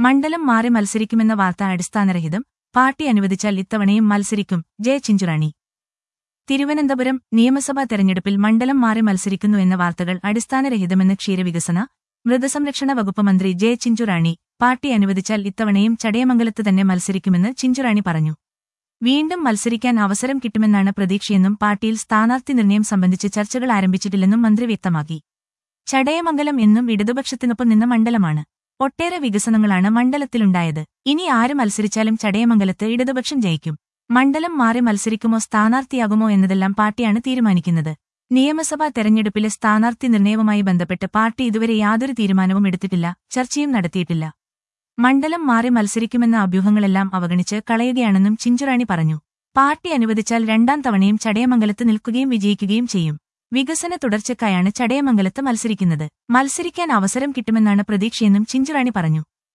മണ്ഡലം മാറി മത്സരിക്കുമെന്ന വാർത്ത അടിസ്ഥാനരഹിതം പാർട്ടി അനുവദിച്ചാൽ ഇത്തവണയും മത്സരിക്കും ജെ ചിഞ്ചുറാണി തിരുവനന്തപുരം നിയമസഭാ തെരഞ്ഞെടുപ്പിൽ മണ്ഡലം മാറി മത്സരിക്കുന്നു എന്ന വാർത്തകൾ അടിസ്ഥാനരഹിതമെന്ന് ക്ഷീരവികസന മൃഗസംരക്ഷണ വകുപ്പ് മന്ത്രി ജെ ചിഞ്ചുറാണി പാർട്ടി അനുവദിച്ചാൽ ഇത്തവണയും ചടയമംഗലത്ത് തന്നെ മത്സരിക്കുമെന്ന് ചിഞ്ചുറാണി പറഞ്ഞു വീണ്ടും മത്സരിക്കാൻ അവസരം കിട്ടുമെന്നാണ് പ്രതീക്ഷയെന്നും പാർട്ടിയിൽ സ്ഥാനാർത്ഥി നിർണയം സംബന്ധിച്ച് ചർച്ചകൾ ആരംഭിച്ചിട്ടില്ലെന്നും മന്ത്രി വ്യക്തമാക്കി ചടയമംഗലം എന്നും ഇടതുപക്ഷത്തിനൊപ്പം നിന്ന മണ്ഡലമാണ് ഒട്ടേറെ വികസനങ്ങളാണ് മണ്ഡലത്തിലുണ്ടായത് ഇനി ആര് മത്സരിച്ചാലും ചടയമംഗലത്ത് ഇടതുപക്ഷം ജയിക്കും മണ്ഡലം മാറി മത്സരിക്കുമോ സ്ഥാനാർത്ഥിയാകുമോ എന്നതെല്ലാം പാർട്ടിയാണ് തീരുമാനിക്കുന്നത് നിയമസഭാ തെരഞ്ഞെടുപ്പിലെ സ്ഥാനാർത്ഥി നിർണയവുമായി ബന്ധപ്പെട്ട് പാർട്ടി ഇതുവരെ യാതൊരു തീരുമാനവും എടുത്തിട്ടില്ല ചർച്ചയും നടത്തിയിട്ടില്ല മണ്ഡലം മാറി മത്സരിക്കുമെന്ന അഭ്യൂഹങ്ങളെല്ലാം അവഗണിച്ച് കളയുകയാണെന്നും ചിഞ്ചുറാണി പറഞ്ഞു പാർട്ടി അനുവദിച്ചാൽ രണ്ടാം തവണയും ചടയമംഗലത്ത് നിൽക്കുകയും വിജയിക്കുകയും ചെയ്യും വികസന തുടർച്ചയ്ക്കായാണ് ചടയമംഗലത്ത് മത്സരിക്കുന്നത് മത്സരിക്കാൻ അവസരം കിട്ടുമെന്നാണ് പ്രതീക്ഷയെന്നും ചിഞ്ചുറാണി പറഞ്ഞു